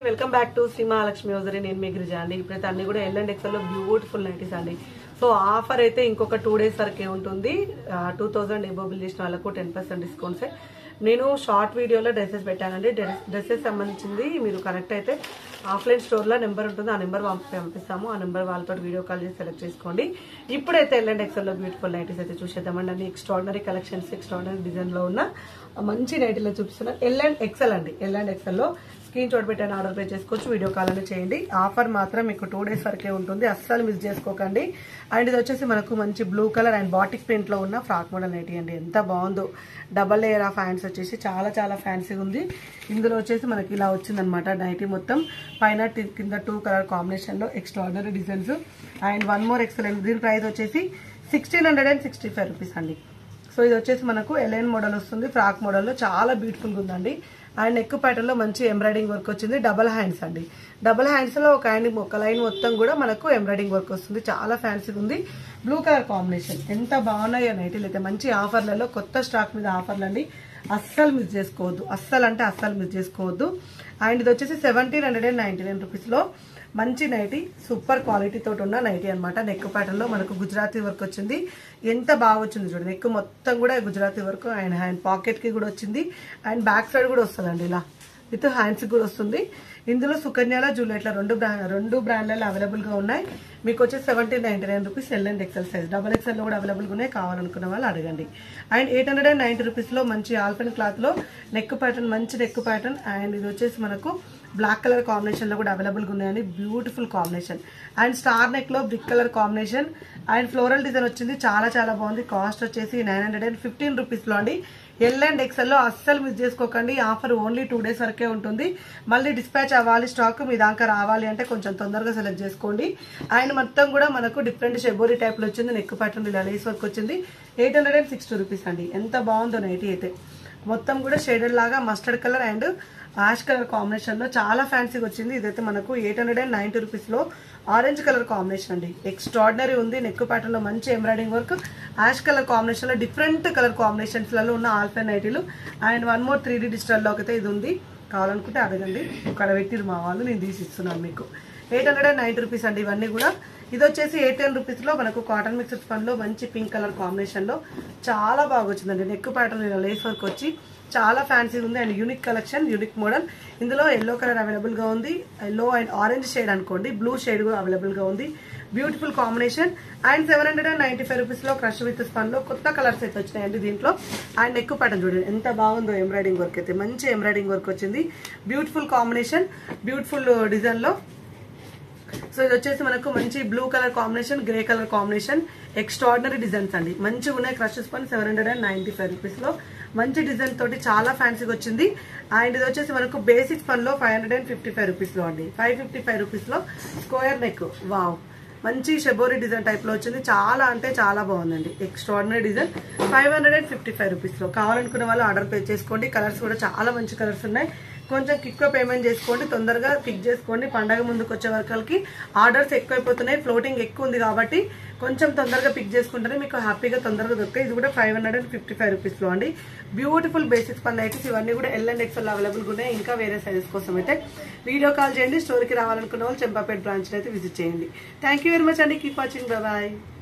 welcome back to Shri Mahalakshmi hosiery నేను మీ గిరిజా అండి ఇప్పుడైతే అన్ని కూడా ఎల్ అండ్ ఎక్సెల్ లో బ్యూటిఫుల్ నైటీస్ అండి సో ఆఫర్ అయితే ఇంకొక టూ డేస్ వరకే ఉంటుంది టూ థౌసండ్ ఎబోబుల్ చేసిన వాళ్ళకు టెన్ పర్సెంట్ డిస్కౌంట్సే నేను షార్ట్ వీడియోలో డ్రెస్సెస్ పెట్టానండి డ్రెస్సెస్ సంబంధించింది మీరు కరెక్ట్ అయితే ఆఫ్లైన్ స్టోర్లో నెంబర్ ఉంటుంది ఆ నెంబర్ పంపిస్తాము ఆ నెంబర్ వాళ్ళతో వీడియో కాల్ చేసి సెలెక్ట్ చేసుకోండి ఇప్పుడైతే ఎల్ అండ్ ఎక్సెల్లో బ్యూటిఫుల్ నైటీస్ అయితే చూసేద్దామండి అన్ని ఎక్స్ట్రాడినరీ కలెక్షన్స్ ఎక్స్ట్రాడినరీ డిజైన్లో ఉన్న మంచి నైటీలో చూపిస్తున్నా ఎల్ అండ్ ఎక్సెల్ అండి ఎల్ అండ్ ఎక్సెల్లో స్క్రీన్ షాట్ పెట్టాను ఆర్డర్ పే చేసుకోవచ్చు వీడియో కాల్ అనేది చేయండి ఆఫర్ మాత్రం మీకు టూ డేస్ వరకే ఉంటుంది అస్సలు మిస్ చేసుకోకండి అండ్ ఇది వచ్చేసి మనకు మంచి blue colour and batik print లో ఉన్న ఫ్రాక్ మోడల్ నైటీ అండి ఎంత బాగుందో డబల్ లేయర్ ఆఫ్ హ్యాండ్స్ వచ్చేసి చాలా చాలా ఫ్యాన్సీగా ఉంది ఇందులో వచ్చేసి మనకి ఇలా వచ్చిందనమాట నైటీ మొత్తం పైన టి- కింద టూ కలర్ కాంబినేషన్ లో extraordinary designs and one more excellent దీని ప్రైస్ వచ్చేసి sixteen hundred and sixty five rupees అండి సో ఇది వచ్చేసి మనకు ఎలైన్ మోడల్ వస్తుంది ఫ్రాక్ మోడల్లో చాలా బ్యూటిఫుల్గా ఉందండి అండ్ నెక్ ప్యాటర్న్ లో మంచి ఎంబ్రాయిడింగ్ వర్క్ వచ్చింది డబల్ హ్యాండ్స్ అండి డబల్ హ్యాండ్స్ లో ఒక హ్యాండ్ ఒక లైన్ మొత్తం కూడా మనకు ఎంబ్రాయిడింగ్ వర్క్ వస్తుంది చాలా ఫ్యాన్సీగా ఉంది బ్లూ కలర్ కాంబినేషన్ ఎంత బాగున్నాయో నైటీలు అయితే మంచి ఆఫర్లలో కొత్త స్టాక్ మీద ఆఫర్లు అండి అస్సలు మిస్ చేసుకోవద్దు అస్సలు అంటే అస్సలు మిస్ చేసుకోవద్దు అండ్ ఇది వచ్చేసి seventeen hundred and ninety nine రూపీస్లో మంచి నైటీ సూపర్ క్వాలిటీ తోటి ఉన్న నైటీ అనమాట నెక్ ప్యాటర్న్ లో మనకు గుజరాతీ వర్క్ వచ్చింది ఎంత బాగా వచ్చింది చూడండి నెక్ మొత్తం కూడా Gujarati work and hand pocket కి కూడా వచ్చింది అండ్ బ్యాక్ సైడ్ కూడా వస్తుందండి ఇలా విత్ హ్యాండ్స్ కూడా వస్తుంది ఇందులో సుకన్యాల జూలెట్ల రెండు బ్రాండ్ రెండు బ్రాండ్లలో అవైలబుల్ గా ఉన్నాయి మీకు వచ్చి seventeen ninety nine rupees L and XL size double XL లో కూడా అవైలబుల్ గా ఉన్నాయి కావాలనుకున్న వాళ్ళు అడగండి and eight hundred and ninety rupees లో మంచి ఆల్ఫెన్ క్లాత్ లో నెక్ ప్యాటర్న్ మంచి నెక్ ప్యాటర్న్ అండ్ ఇది వచ్చేసి మనకు బ్లాక్ కలర్ కాంబినేషన్ లో కూడా అవైలబుల్ గా ఉన్నాయండి beautiful combination and star neck లో brick colour combination and floral design వచ్చింది చాలా చాలా బాగుంది కాస్ట్ వచ్చేసి nine hundred and fifteen rupees లో అండి ఎల్ అండ్ ఎక్సెల్ లో అస్సలు మిస్ చేసుకోకండి ఆఫర్ ఓన్లీ టూ డేస్ వరకే ఉంటుంది మళ్ళీ డిస్పాచ్ అవ్వాలి స్టాక్ మీ దాకా రావాలి అంటే కొంచెం తొందరగా సెలెక్ట్ చేసుకోండి అండ్ మొత్తం కూడా మనకు డిఫరెంట్ షెబోరీ టైప్ లో వచ్చింది నెక్ ప్యాటర్న్ ఇలా లేస్ వర్క్ వచ్చింది eight hundred and sixty rupees అండి ఎంత బాగుందో నైటీ అయితే మొత్తం కూడా షేడెడ్ లాగా mustard colour and ash colour combination లో చాలా ఫ్యాన్సీగా వచ్చింది ఇదైతే మనకు eight hundred and ninety rupees లో ఆరెంజ్ కలర్ కాంబినేషన్ అండి ఎక్స్ట్రాడినరీ ఉంది నెక్ ప్యాటర్న్ లో మంచి embroidering work ash colour combination లో డిఫరెంట్ కలర్ కాంబినేషన్స్ లలో ఉన్న ఆల్ఫెన్ నైటీలు and one more three D digital లో అయితే ఇది ఉంది కావాలనుకుంటే అడగండి ఇక్కడ పెట్టిరు మా వాళ్ళు నేను తీసి ఇస్తున్నాను మీకు eight hundred and ninety rupees అండి ఇవన్నీ కూడా ఇది వచ్చేసి ఎయిట్ టెన్ రూపీస్ లో మనకు కాటన్ మిక్స్డ్ ఫన్ లో మంచి పింక్ కలర్ కాంబినేషన్ లో చాలా బాగా వచ్చిందండి నెక్ ప్యాటర్న్ ఇలా లేస్ వర్క్ వచ్చి చాలా ఫ్యాన్సీ ఉంది and unique collection unique model ఇందులో ఎల్లో కలర్ అవైలబుల్ గా ఉంది ఎల్లో అండ్ ఆరెంజ్ షేడ్ అనుకోండి బ్లూ షేడ్ కూడా అవైలబుల్ గా ఉంది beautiful combination and seven hundred and ninety five rupees లో క్రష్ విత్ స్పన్ లో కొత్త కలర్స్ అయితే వచ్చినాయండి దీంట్లో అండ్ నెక్ ప్యాటర్న్ చూడండి ఎంత బాగుందో ఎంబ్రాయిడింగ్ వర్క్ అయితే మంచి ఎంబ్రాయిడింగ్ వర్క్ వచ్చింది బ్యూటిఫుల్ కాంబినేషన్ బ్యూటిఫుల్ డిజైన్ లో సో ఇది వచ్చేసి మనకు మంచి blue colour combination grey colour combination extraordinary designs అండి మంచిగా ఉన్నాయి క్రషెస్ పని seven hundred and ninety five rupees లో మంచి డిజైన్ తోటి చాలా ఫ్యాన్సీగా వచ్చింది అండ్ ఇది వచ్చేసి మనకు బేసిక్ పన్ లో five hundred and fifty five rupees లో అండి ఫైవ్ ఫిఫ్టీ ఫైవ్ రూపీస్ లో స్క్వేర్ నెక్ వావ్ మంచి షెబోరీ డిజైన్ టైప్ లో వచ్చింది చాలా అంటే చాలా బాగుందండి extraordinary design five hundred and fifty five rupees లో కావాలనుకున్న వాళ్ళు ఆర్డర్ పే చేసుకోండి కలర్స్ కూడా చాలా మంచి కలర్స్ ఉన్నాయి కొంచెం క్విక్గా పేమెంట్ చేసుకోండి తొందరగా పిక్ చేసుకోండి పండగ ముందుకు వచ్చే వరకలకి ఆర్డర్స్ ఎక్కువైపోతున్నాయి ఫ్లోటింగ్ ఎక్కువ ఉంది కాబట్టి కొంచెం తొందరగా పిక్ చేసుకుంటేనే మీకు హ్యాపీగా తొందరగా దొరుకుతాయి ఇది కూడా five hundred and fifty five రూపీస్లో అండి బ్యూటిఫుల్ బేసిక్స్ పని అయితే ఇవన్నీ కూడా ఎల్ అండ్ ఎక్స్ఎల్ అవైలబుల్గా ఉన్నాయి ఇంకా వేరే సైజెస్ కోసం అయితే వీడియో కాల్ చేయండి స్టోర్కి రావాలనుకున్న వాళ్ళు చెంపాపేట బ్రాంచ్ అయితే విజిట్ చేయండి థ్యాంక్ యూ వెరీ మచ్ అండి కీప్ వాచింగ్ బాయ్